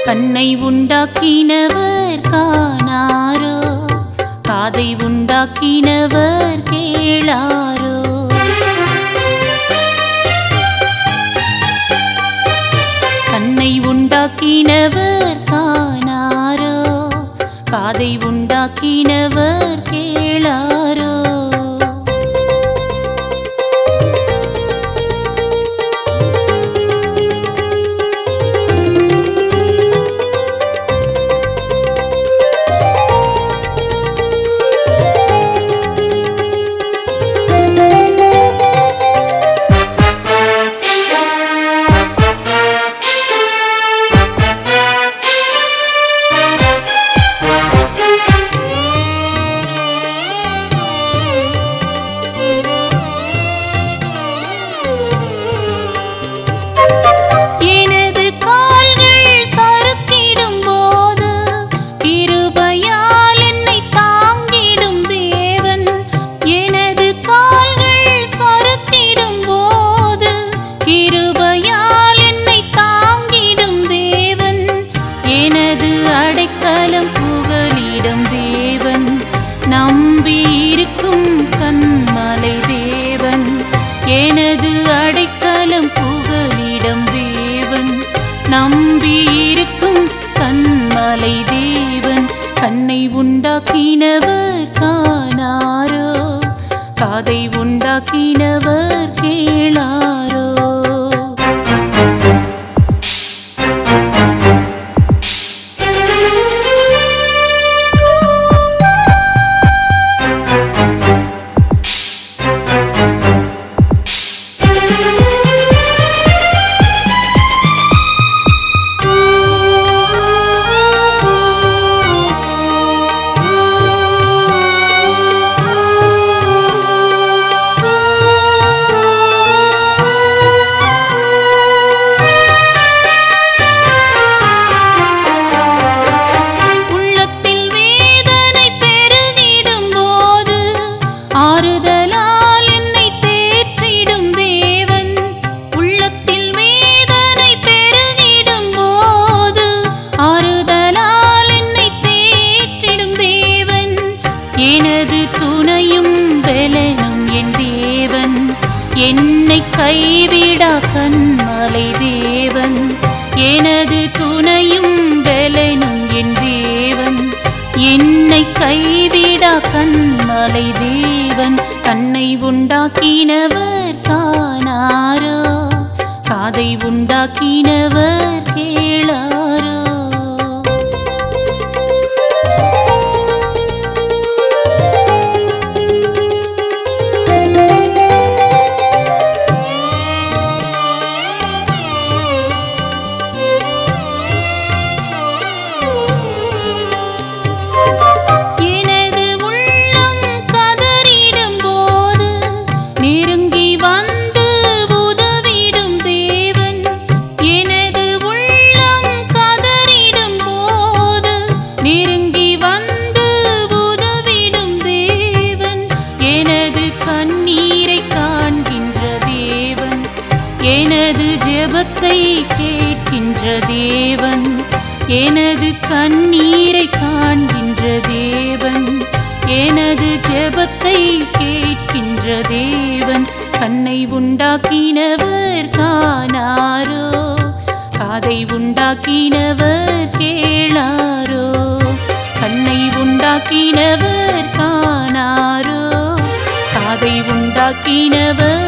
கண்ணை உண்டாக்கினவர் காணாரோ காதை உண்டாக்கினவர் கேளாரோ கண்ணை உண்டாக்கினவர் காணாரோ காதை உண்டாக்கினவர் கேளாரோ எனது கால்கள் சறுக்கிடும் போது கிருபையால் என்னை தாங்கிடும் தேவன் எனது கால்கள் சறுக்கிடும் போது கிருபையால் என்னை தாங்கிடும் தேவன் எனது அடைக்கலம் புகலிடம் தேவன் நம்பி இருக்கும் கண்மலை தேவன் எனது அடைக்கலம் புகலிடம் தேவன் நம்பி இருக்கும் கண்மலை தேவன் கண்ணை உண்டாக்கினவர் காணாரோ காதை உண்டாக்கினவர் கேளாரோ உள்ளத்தில் வேதனை பெருகிடும் போது ஆறுதலால் என்னை தேற்றிடும் தேவன் உள்ளத்தில் வேதனை பெருகிடும் போது ஆறுதலால் என்னை தேற்றிடும் தேவன் எனது துணையும் பலனும் என் தேவன் என்னை கைவிடா கண்மலை தேவன் எனது துணையும் பலனும் என் தேவன் என்னை கைவிடா கண்மலை தேவன் கண்ணை உண்டாக்கினவர் காணாரோ காதை உண்டாக்கினவர் கேளாரோ எனது உள்ளம் கதறிடும் போது நெருங்கி வந்து உதவிடும் தேவன் எனது உள்ளம் கதறிடும் போது நெருங்கி வந்து உதவிடும் தேவன் எனது கண்ணீரை காண்கின்ற தேவன் எனது ஜெபத்தை கேட்கின்ற தேவன் எனது கண்ணீரை காண்கின்ற தேவன் எனது ஜெபத்தை கேட்கின்ற தேவன் கண்ணை உண்டாக்கினவர் காணாரோ காதை உண்டாக்கினவர் கேளாரோ கண்ணை உண்டாக்கினவர் காணாரோ காதை உண்டாக்கினவர்